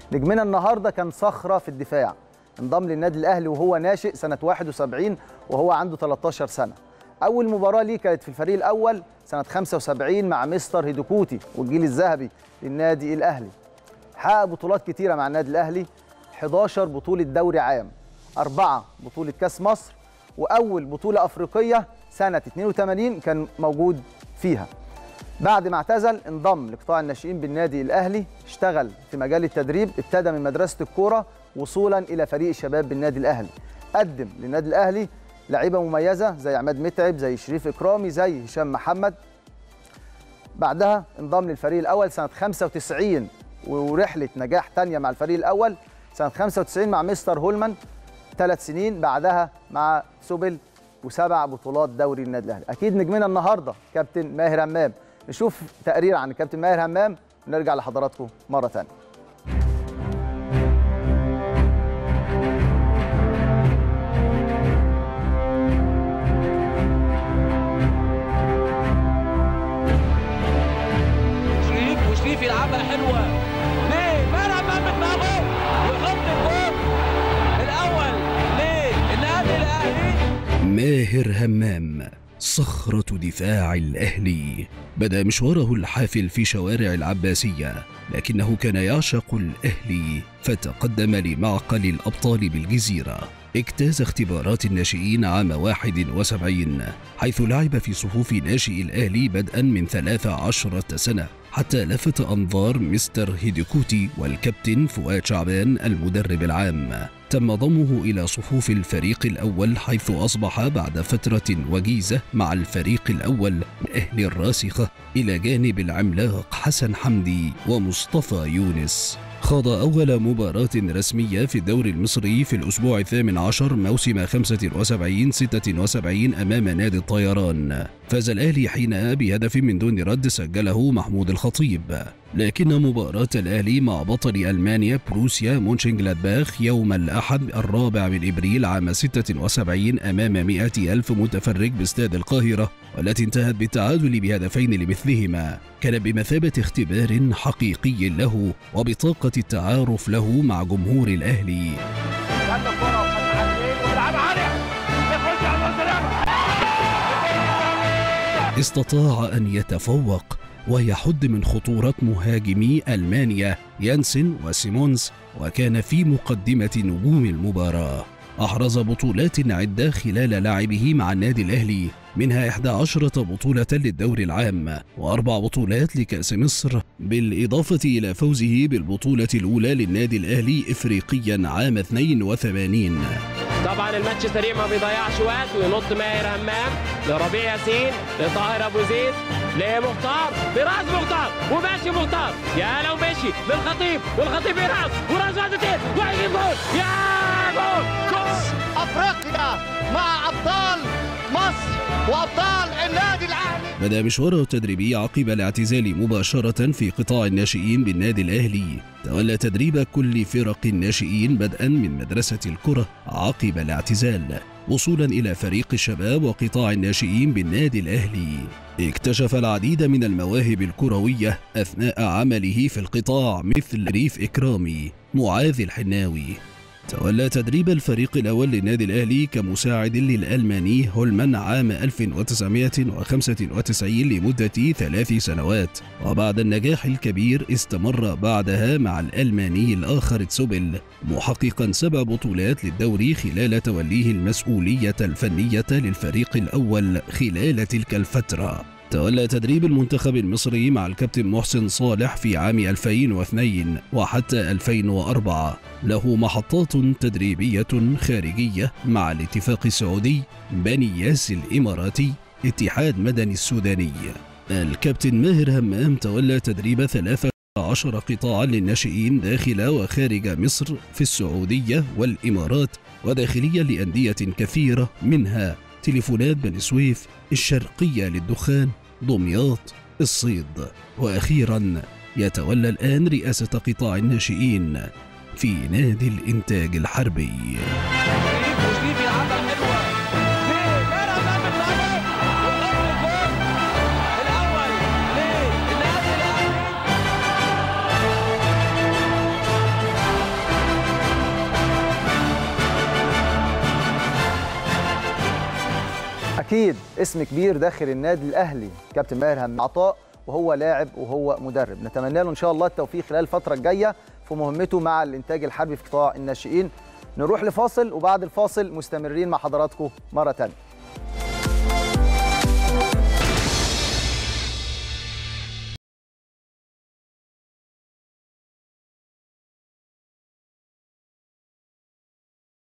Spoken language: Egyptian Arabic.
نجمنا النهارده كان صخره في الدفاع انضم للنادي الاهلي وهو ناشئ سنه 71 وهو عنده 13 سنه اول مباراه ليه كانت في الفريق الاول سنه 75 مع مستر هيدوكوتي والجيل الذهبي للنادي الاهلي حقق بطولات كتيره مع النادي الاهلي 11 بطوله دوري عام أربعة بطوله كاس مصر واول بطوله افريقيه سنه 82 كان موجود فيها بعد ما اعتزل انضم لقطاع الناشئين بالنادي الاهلي اشتغل في مجال التدريب ابتدى من مدرسه الكوره وصولا الى فريق الشباب بالنادي الاهلي قدم للنادي الاهلي لعيبه مميزه زي عماد متعب زي شريف اكرامي زي هشام محمد بعدها انضم للفريق الاول سنه 95 ورحله نجاح تانية مع الفريق الاول سنه 95 مع مستر هولمان ثلاث سنين بعدها مع سوبل وسبع بطولات دوري النادي الاهلي اكيد نجمنا النهارده كابتن ماهر همام نشوف تقرير عن الكابتن ماهر همام ونرجع لحضراتكم مره ثانيه شريف وشريف يلعبها حلوه ليه ماهر همام بدماغه ويحط الجول الاول للنادي الاهلي ماهر همام صخرة دفاع الأهلي بدأ مشواره الحافل في شوارع العباسية لكنه كان يعشق الأهلي فتقدم لمعقل الأبطال بالجزيرة اجتاز اختبارات الناشئين عام 71 حيث لعب في صفوف ناشئ الأهلي بدءا من 13 سنة حتى لفت أنظار مستر هيديكوتي والكابتن فؤاد شعبان المدرب العام تم ضمه إلى صفوف الفريق الأول حيث أصبح بعد فترة وجيزة مع الفريق الأول الأهلي الراسخة إلى جانب العملاق حسن حمدي ومصطفى يونس خاض أول مباراة رسمية في الدوري المصري في الأسبوع الثامن عشر موسم 75 76 أمام نادي الطيران فاز الأهلي حينها بهدف من دون رد سجله محمود الخطيب لكن مباراة الأهلي مع بطل ألمانيا بروسيا مونشنجلادباخ يوم الأحد الرابع من إبريل عام 76 أمام 100 ألف متفرج باستاد القاهرة والتي انتهت بالتعادل بهدفين لمثلهما كان بمثابة اختبار حقيقي له وبطاقة التعارف له مع جمهور الأهلي خد الكره وخد عليه ويلعبها عاليه يخش على المنطقه استطاع أن يتفوق ويحد من خطورة مهاجمي ألمانيا يانسن وسيمونز وكان في مقدمة نجوم المباراة أحرز بطولات عدة خلال لعبه مع النادي الأهلي منها 11 بطولة للدوري العام وأربع بطولات لكأس مصر بالإضافة إلى فوزه بالبطولة الأولى للنادي الأهلي إفريقيا عام 82 طبعا الماتش سريع ما بيضيعش وقت وينط ماهر همام لربيع ياسين لطاهر ابو زيد لمختار براس مختار وماشي مختار يا لو مشي للخطيب والخطيب يرقص وراس واحدتين وهيجيب جول يا جول جول افريقيا مع ابطال مصر وابطال النادي الاهلي بدأ مشواره التدريبي عقب الاعتزال مباشرة في قطاع الناشئين بالنادي الأهلي تولى تدريب كل فرق الناشئين بدءا من مدرسة الكرة عقب الاعتزال وصولا إلى فريق الشباب وقطاع الناشئين بالنادي الأهلي اكتشف العديد من المواهب الكروية أثناء عمله في القطاع مثل ريف إكرامي معاذ الحناوي تولى تدريب الفريق الأول للنادي الأهلي كمساعد للألماني هولمان عام 1995 لمدة ثلاث سنوات وبعد النجاح الكبير استمر بعدها مع الألماني الآخر تسوبل محققا سبع بطولات للدوري خلال توليه المسؤولية الفنية للفريق الأول خلال تلك الفترة تولى تدريب المنتخب المصري مع الكابتن محسن صالح في عام 2002 وحتى 2004 له محطات تدريبية خارجية مع الاتفاق السعودي بني ياس الإماراتي اتحاد مدني السوداني الكابتن ماهر همام تولى تدريب ثلاثة عشر قطاعا للناشئين داخل وخارج مصر في السعودية والإمارات وداخليا لأندية كثيرة منها تليفونات بني سويف الشرقية للدخان دمياط الصيد وأخيرا يتولى الآن رئاسة قطاع الناشئين في نادي الإنتاج الحربي شريف وشريف يلعبها حلوه ليه ماهر همام بدماغه ويحط الجول الاول للنادي الاهلي اكيد اسم كبير داخل النادي الاهلي كابتن ماهر هم عطاء وهو لاعب وهو مدرب نتمنى له ان شاء الله التوفيق خلال الفتره الجايه في مهمته مع الانتاج الحربي في قطاع الناشئين نروح لفاصل وبعد الفاصل مستمرين مع حضراتكم مره ثانيه